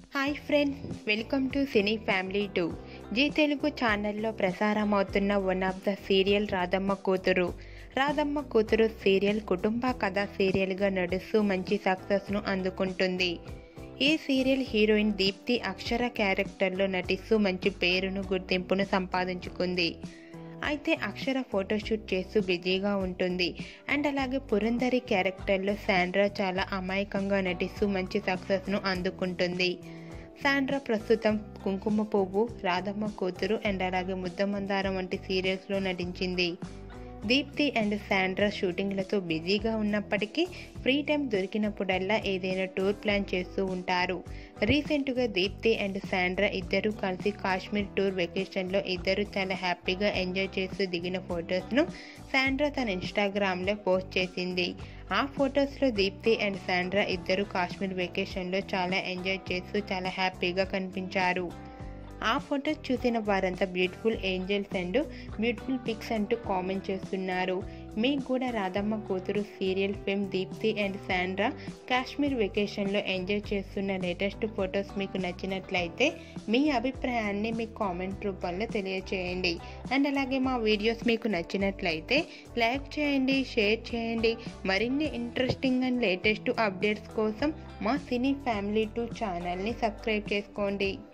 hi friends welcome to cine family two Zee Telugu ఛానల్లో ప్రసారం అవుతున్న one of the serial Radhamma Kuthuru Radhamma Kuthuru serial కుటుంబ కథ సీరియల్గా నడుస్తూ మంచి సక్సెస్ను అందుకుంటుంది ఈ సీరియల్ హీరోయిన్ దీప్తి అక్షర క్యారెక్టర్లో నటిస్తూ మంచి పేరును గుర్తింపును సంపాదించుకుంది అయితే అక్షర ఫోటోషూట్ చేస్తూ బిజీగా ఉంటుంది అండ్ అలాగే పురంధరి క్యారెక్టర్లో శాండ్రా చాలా అమాయకంగా నటిస్తూ మంచి సక్సెస్ను అందుకుంటుంది శాండ్రా ప్రస్తుతం కుంకుమ పువ్వు రాధమ్మ కూతురు అండ్ అలాగే ముద్దమందారం వంటి సీరియల్స్లో నటించింది దీప్తి అండ్ శాండ్రా షూటింగ్లతో బిజీగా ఉన్నప్పటికీ ఫ్రీ టైం దొరికినప్పుడల్లా ఏదైనా టూర్ ప్లాన్ చేస్తూ ఉంటారు రీసెంట్గా దీప్తి అండ్ శాండ్రా ఇద్దరు కలిసి కాశ్మీర్ టూర్ వెకేషన్లో ఇద్దరు చాలా హ్యాపీగా ఎంజాయ్ చేస్తూ దిగిన ఫొటోస్ను శాండ్రా తన ఇన్స్టాగ్రామ్లో పోస్ట్ చేసింది ఆ ఫొటోస్లో దీప్తి అండ్ శాండ్రా ఇద్దరు కాశ్మీర్ వెకేషన్లో చాలా ఎంజాయ్ చేస్తూ చాలా హ్యాపీగా కనిపించారు ఆ ఫొటోస్ చూసిన వారంతా beautiful angels and beautiful pics అంటూ కామెంట్ చేస్తున్నారు మీకు కూడా Radhamma Kuthuru serial film Deepthi and Sandra Kashmir వెకేషన్లో ఎంజాయ్ చేస్తున్న లేటెస్ట్ ఫొటోస్ మీకు నచ్చినట్లయితే మీ అభిప్రాయాన్ని మీ కామెంట్ రూపంలో తెలియచేయండి అండ్ అలాగే మా వీడియోస్ మీకు నచ్చినట్లయితే లైక్ చేయండి షేర్ చేయండి మరిన్ని ఇంట్రెస్టింగ్ అండ్ లేటెస్ట్ అప్డేట్స్ కోసం మా సినీ ఫ్యామిలీ టూ ఛానల్ని సబ్స్క్రైబ్ చేసుకోండి